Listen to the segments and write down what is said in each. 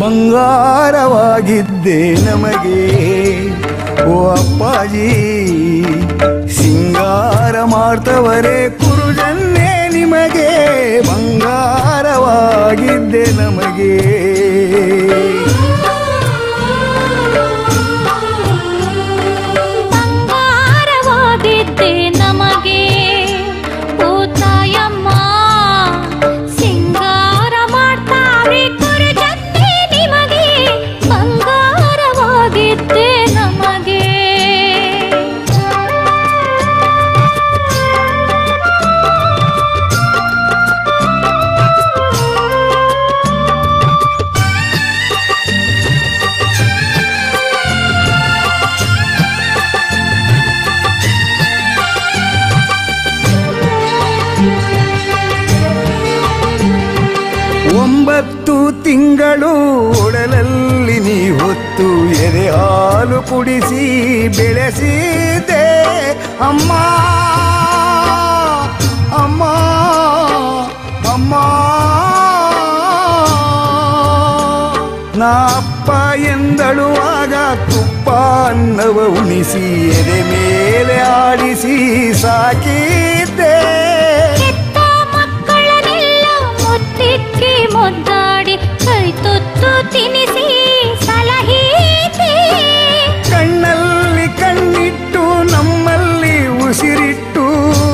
ಬಂಗಾರವಾಗಿದ್ದೆ ನಮಗೆ ಓ ಅಪ್ಪಾಜಿ ಸಿಂಗಾರ ಮಾಡ್ತವರೇ ಕುರುಜನ್ನೇ ನಿಮಗೆ ಬಂಗಾರವಾಗಿದ್ದೆ ನಮಗೆ ಬಂಗಾರವಾಗಿದ್ದೆ ನಮಗೆ ಭೂತಾಯಮ್ಮ ಸಿಂಗಾರ ಮಾಡ್ತಾರೆ ಕುರುಜನ್ನೇ ನಿಮಗೆ ಬಂಗಾರವಾಗಿದ್ದೆ ನಮಗೆ ಒಂಬತ್ತು ತಿಂಗಳು ಒಡಲಲ್ಲಿ ನೀ ಹೊತ್ತು ಎದೆ ಹಾಲು ಕುಡಿಸಿ ಬೆಳೆಸಿದೆ ಅಮ್ಮ ಅಮ್ಮ ಅಮ್ಮ ನಾ ಅಪ್ಪ ಎಂದಳುವಾಗ ತುಪ್ಪ ಅನ್ನವ ಉಣಿಸಿ ಎದೆ ಮೇಲೆ ಆಡಿಸಿ ಸಾಕಿದ್ದೆ ಹೆತ್ತ ಮಕ್ಕಳನ್ನೆಲ್ಲ ಮುತ್ತಿಕ್ಕಿ ಮುದ್ದಾಡಿ ಕೈ ತುತ್ತು ತಿನಿಸಿ ಸಲಹೀತೆ ಕಣ್ಣಲ್ಲಿ ಕಣ್ಣಿಟ್ಟು ನಮ್ಮಲ್ಲಿ ಉಸಿರಿಟ್ಟು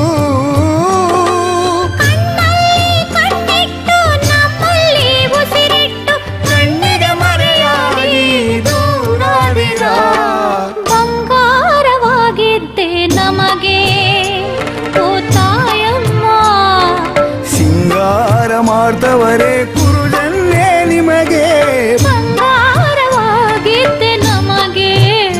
ಕಣ್ಣಲ್ಲಿ ಕಣ್ಣಿಟ್ಟು ನಮ್ಮಲ್ಲಿ ಉಸಿರಿಟ್ಟು ಕಣ್ಣಿಗೆ ಮರೆಯಾಗಿ ದೂರಾಡಿದ ಬಂಗಾರವಾಗಿದ್ದೆ ನಮಗೆ ಓ ತಾಯಮ್ಮ ಸಿಂಗಾರ ಮಾಡ್ತವರೇ ಕುರುಜನ್ನೇ ನಿಮಗೆ ಬಂಗಾರವಾಗಿದ್ದೆ ನಮಗೆ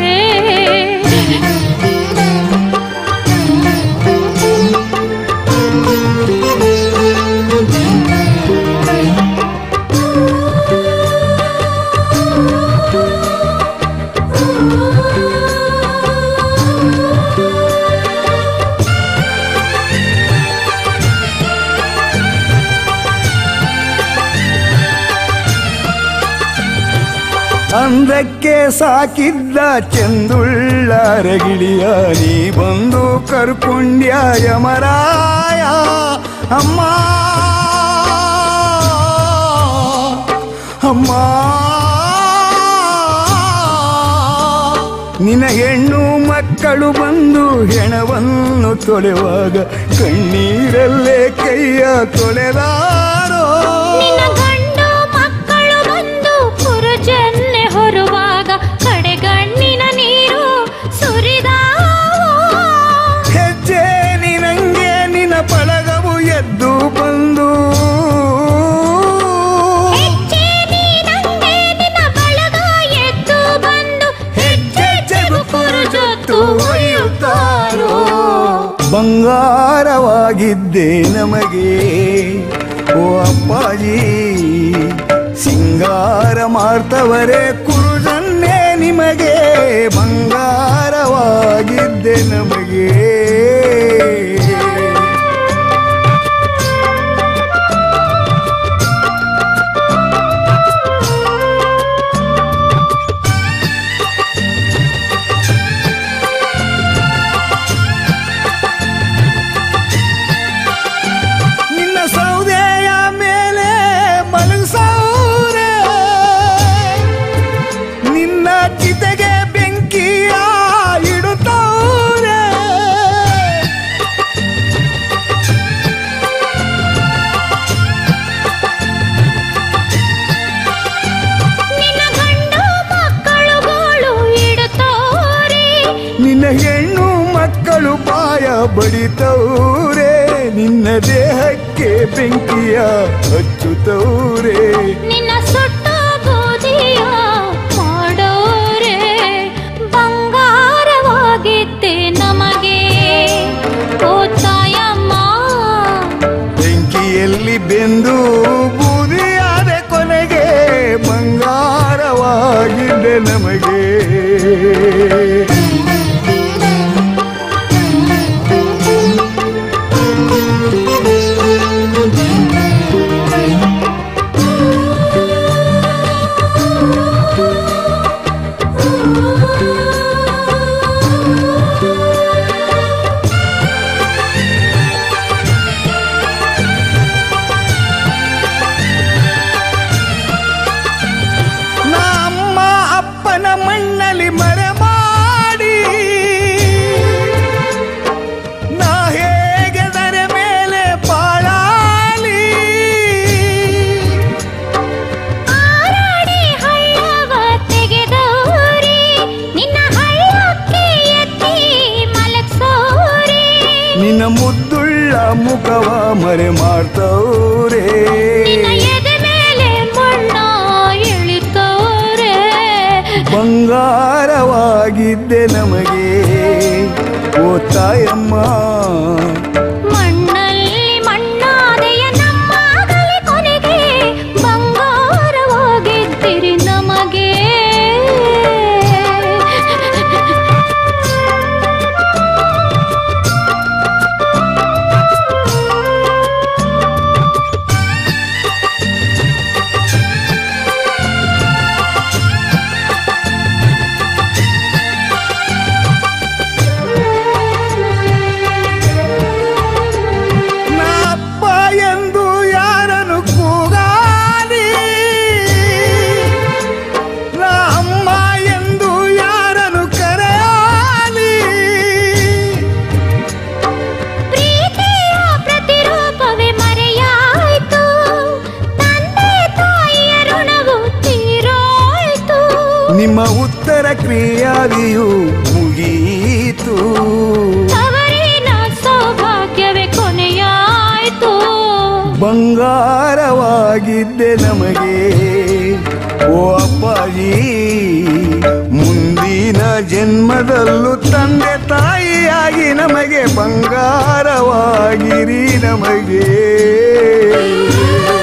ಅಂದಕ್ಕೆ ಸಾಕಿದ್ದ ಚಂದುಳ್ಳ ರಗಿಳಿಯ ನೀ ಬಂದು ಕರ್ಕೊಂಡ್ಯ ಯಮರಾಯ ಅಮ್ಮ ಅಮ್ಮ ನಿನ್ನ ಹೆಣ್ಣು ಮಕ್ಕಳು ಬಂದು ಹೆಣವನ್ನು ತೊಳೆವಾಗ ಕಣ್ಣೀರಲ್ಲೇ ಕೈಯ ತೊಳೆದಾರೋ ನಿನ್ನ ಗಂಡು ಮಕ್ಕಳು ಬಂದು ಕುರುಜನ್ನೆ ಹೊರುವಾಗ ಕಡೆಗಣ್ಣಿನ ನೀರು ಸುರಿದಾವು ಹೆಜ್ಜೆ ನಿನಂಗೆ ನಿನ್ನ ಪಳಗವು ಎದ್ದು ಬಂದು ಹೆಜ್ಜೆ ನೀನಂಗೆ ನಿನ್ನ ಬಳಗ ಎದ್ದು ಬಂದು ಹೆಜ್ಜೆಗೂ ಕುರುಜೊತ್ತು ಒಯ್ಯುತ್ತಾರೋ ಬಂಗಾರವಾಗಿದ್ದೆ ನಮಗೆ ಓ ಅಪ್ಪಾಜಿ ಸಿಂಗಾರ ಮಾಡ್ತವರೇ ಕುರುಜನ್ನೇ ನಿಮಗೆ ಬಂಗಾರವಾಗಿದ್ದೆ ನಮಗೆ ನಿನ್ನ ಸೌದೆಯ ಮೇಲೆ ಮಲಗಿಸೌರೆ ನಿನ್ನ ಚಿತೆಗೆ ಬೆಂಕಿಯ ಇಡುತ್ತವ್ರೆ ನಿನ್ನ ಗಂಡು ಮಕ್ಕಳುಗಳು ಇಡುತ್ತೋರೆ ನಿನ್ನ ಹೆಣ್ಣು ಮಕ್ಕಳು ಬಾಯ ಬಡಿತವ್ರೆ ನಿನ್ನ ದೇಹಕ್ಕೆ ಬೆಂಕಿಯ ಹಚ್ಚುತ್ತವ್ರೆ ನಿನ್ನ ಸುಟ್ಟು ಬೂದಿಯ ಮಾಡೋರೆ ಬಂಗಾರವಾಗಿದ್ದೆ ನಮಗೆ ಓ ತಾಯಮ್ಮ ಬೆಂಕಿಯಲ್ಲಿ ಬೆಂದು ಬೂದಿಯಾದ ಕೊನೆಗೆ ಬಂಗಾರವಾಗಿದ್ದೆ ನಮಗೆ ಮರೆ ಮಾಡ್ತವ್ರೆ ನಿನ್ನ ಎದೆ ಮೇಲೆ ಮಣ್ಣ ಇಳಿತವ್ರೆ ಬಂಗಾರವಾಗಿದ್ದೆ ನಮಗೆ ಓ ತಾಯಮ್ಮ ಮಣ್ಣಲ್ಲಿ ಮಣ್ಣಾದೆಯ ನಮ್ಮ ಗಲಿ ಕೊನೆಗೆ ಬಂಗಾರವಾಗಿದ್ದಿರಿ ನಮಗೆ ನಾ ಅಪ್ಪ ಎಂದು ಯಾರನ್ನು ಕೂಗಾಲಿ ನಾ ಅಮ್ಮ ಎಂದು ಯಾರನ್ನು ಕರೆಯಾಲಿ ಪ್ರೀತಿಯ ಪ್ರತಿರೂಪವೇ ಮರೆಯಾಯ್ತು ತಂದೆ ತಾಯಿಯ ಋಣವು ತೀರೋಯ್ತು ನಿಮ್ಮ ಉತ್ತರ ಕ್ರಿಯಾದಿಯು ಮುಗಿಯಿತು ತವರಿನ ಸೌಭಾಗ್ಯವೇ ಕೊನೆಯಾಯ್ತು ಬಂಗಾರವಾಗಿದ್ದೆ ನಮಗೆ ಓ ಅಪ್ಪಾಜಿ ಮುಂದಿನ ಜನ್ಮದಲ್ಲೂ ತಂದೆ ತಾಯಿಯಾಗಿ ನಮಗೆ ಬಂಗಾರವಾಗಿರಿ ನಮಗೆ